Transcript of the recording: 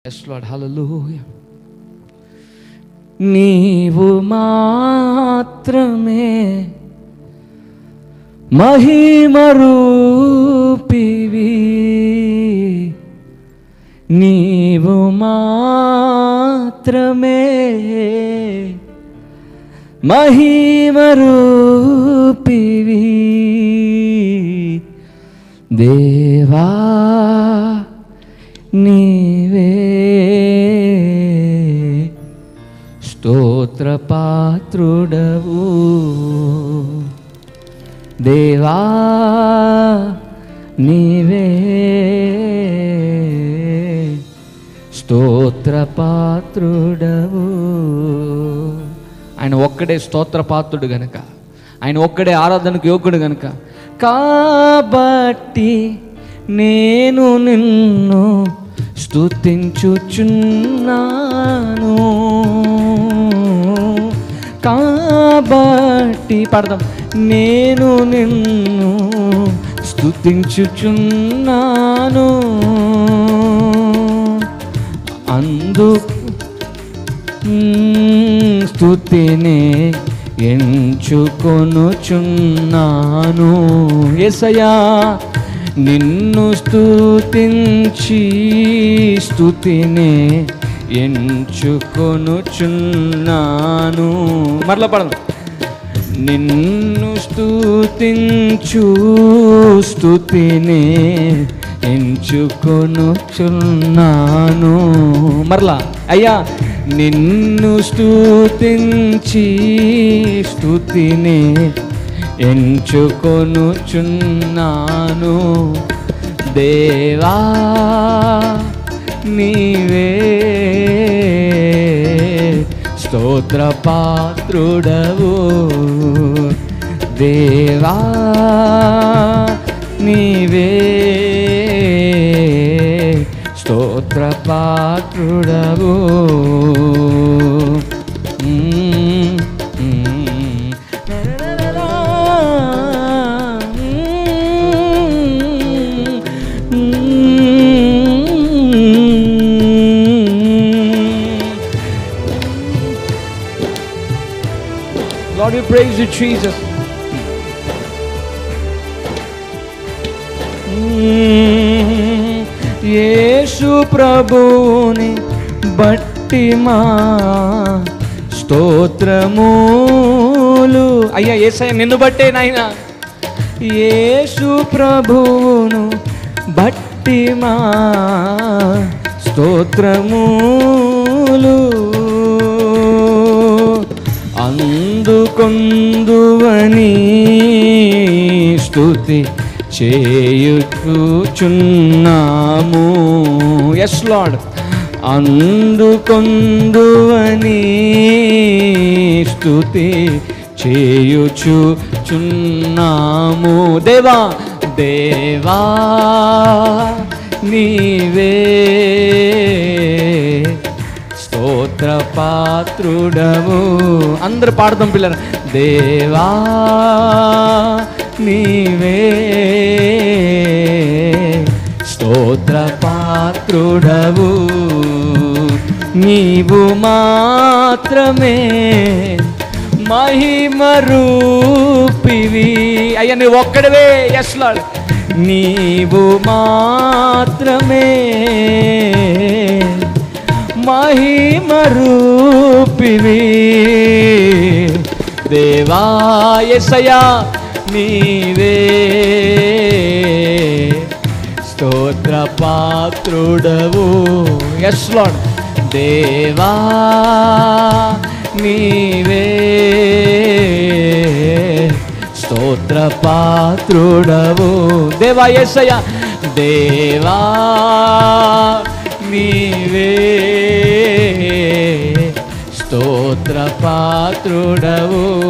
Yes lord హల్లెలూయా నీవు మాత్రమే మహిమరూపివి నీవు మాత్రమే మహిమరూపివి దేవా నీవే స్తోత్రపాత్రుడవు దేవా నీవే స్తోత్రపాత్రుడవు ఆయన ఒక్కడే స్తోత్రపాత్రుడు గనక ఆయన ఒక్కడే ఆరాధనకు యోగ్యుడు గనక కాబట్టి నేను నిన్ను స్తుతించుచున్నాను కాబట్టి పడదాం నేను నిన్ను స్తుతించుచున్నాను అందు మ్మ్, స్తుతిని ఎంచుకొనుచున్నాను ఎసయా నిన్ను స్తుతించి స్తుతిని ఎంచుకొనుచున్నాను మరలా పడదాం నిన్ను స్తుతించు స్తుతిని ఎంచుకొనుచున్నాను మరలా అయ్యా నిన్ను స్తుతించి స్తుతిని ఎంచుకొనుచున్నాను దేవా నీవే స్తోత్రపాత్రుడవు దేవా నీవే స్తోత్రపాత్రుడవు మ్మ్, మ్మ్. Lord, we praise you, Jesus. యేసు ప్రభువుని బట్టి మా స్తోత్రములు అయ్యా ఏసయ్య నిన్ను బట్టే నాయన యేసు ప్రభువును బట్టి మా స్తోత్రములు అందుకొందువని స్తుతి చేయుచున్నాము ఎస్ లాడ్ అందుకొందువని స్తుతి చేయుచుచున్నాము దేవా దేవా నీవే స్తోత్రపాత్రుడవు అందరు పాడదాం పిల్లలు దేవా నీవే స్తోత్రపాత్రుడవు నీవు మాత్రమే మహిమ రూపివి అయ్యా నువ్వు ఒక్కడవే ఎస్ లాడ్ నీవు మాత్రమే మహిమ రూపివి దేవాయసయా నీవే స్తోత్ర పాత్రుడవు ఎస్ లాడ్ దేవా నీవే స్తోత్ర పాత్రుడవు దేవా ఎస్సయ్య దేవా నీవే స్తోత్ర పాత్రుడవు